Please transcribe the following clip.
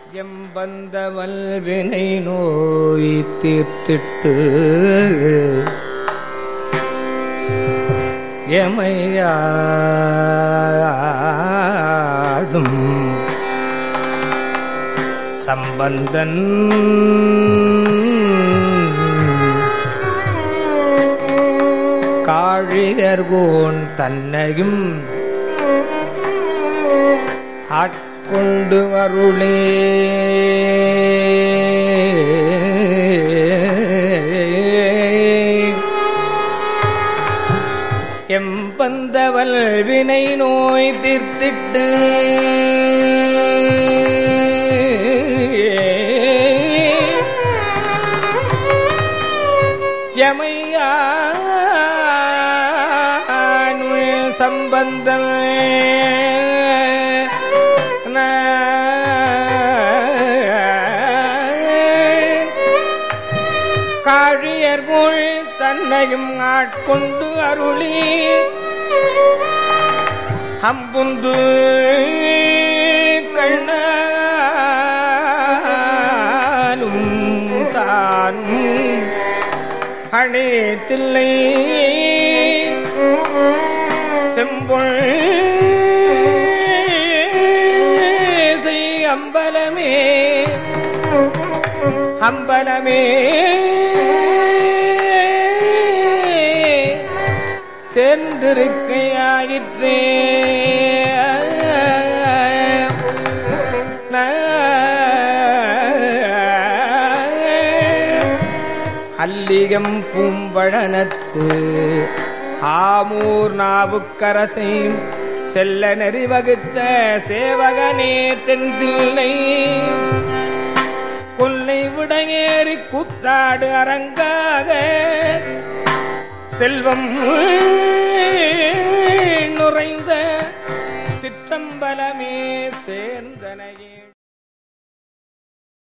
எம்பந்த வல்வினை நோய் தீர்த்திட்டு எமையாடும் சம்பந்தன் காழியர்கோன் தன்னையும் ஆட்கொண்டு அருளே எம்பந்தவல் வினை நோய் தீர்த்திட்டு யமையானு சம்பந்தம் காழியர்கோள் தன்னையும் ஆட்கொண்டு அருளி அம்புந்து கண்ணாலும் தானும் அணையத்தில்லை செம்பொள் செய் அம்பலமே அம்பலமே சேர்ந்திருக்கையாயிற்றே அல்லிகம் பூம்பழனத்து ஆமூர் நாவுக்கரசை செல்ல நெறி வகுத்த சேவகனே தென்தில்லை கொல்லை விடையேறி கூத்தாடு அரங்காக செல்வம் நுரைந்த சிற்றம்பலமே சேர்ந்தனையே